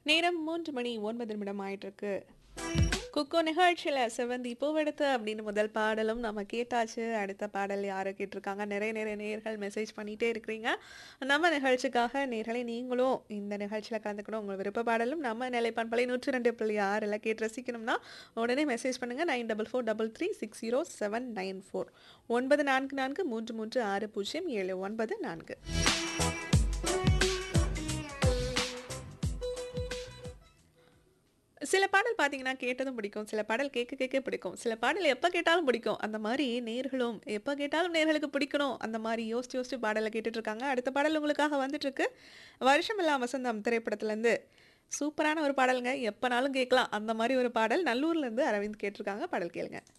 நேரம் மூன்று மணி ஒன்பது நிமிடம் ஆயிட்டிருக்கு குக்கோ நிகழ்ச்சியில் செவந்தி பூவெடுத்து அப்படின்னு முதல் பாடலும் நம்ம கேட்டாச்சு அடுத்த பாடல் யாரை கேட்டிருக்காங்க நிறைய நிறைய நேர்கள் மெசேஜ் பண்ணிகிட்டே இருக்கிறீங்க நம்ம நிகழ்ச்சிக்காக நேர்களை நீங்களும் இந்த நிகழ்ச்சியில் கலந்துக்கணும் உங்கள் விருப்ப பாடலும் நம்ம நிலைப்பான்பலை நூற்றி ரெண்டு புள்ளி ஆறில் கேட்டு ரசிக்கணும்னா உடனே மெசேஜ் பண்ணுங்கள் nine double four double three six zero seven nine four ஒன்பது நான்கு நான்கு மூன்று மூன்று ஆறு பூஜ்ஜியம் ஏழு ஒன்பது நான்கு சில பாடல் பார்த்தீங்கன்னா கேட்டதும் பிடிக்கும் சில பாடல் கேட்க கேட்க பிடிக்கும் சில பாடல் எப்போ கேட்டாலும் பிடிக்கும் அந்த மாதிரி நேர்களும் எப்போ கேட்டாலும் நேர்களுக்கு பிடிக்கணும் அந்த மாதிரி யோசிச்சு யோசிச்சு பாடலை கேட்டுட்டு இருக்காங்க அடுத்த பாடல் உங்களுக்காக வந்துட்டு இருக்கு வருஷமெல்லாம் வசந்தம் திரைப்படத்துலேருந்து சூப்பரான ஒரு பாடலுங்க எப்போனாலும் கேட்கலாம் அந்த மாதிரி ஒரு பாடல் நல்லூர்லேருந்து அரவிந்த் கேட்டிருக்காங்க பாடல் கேளுங்க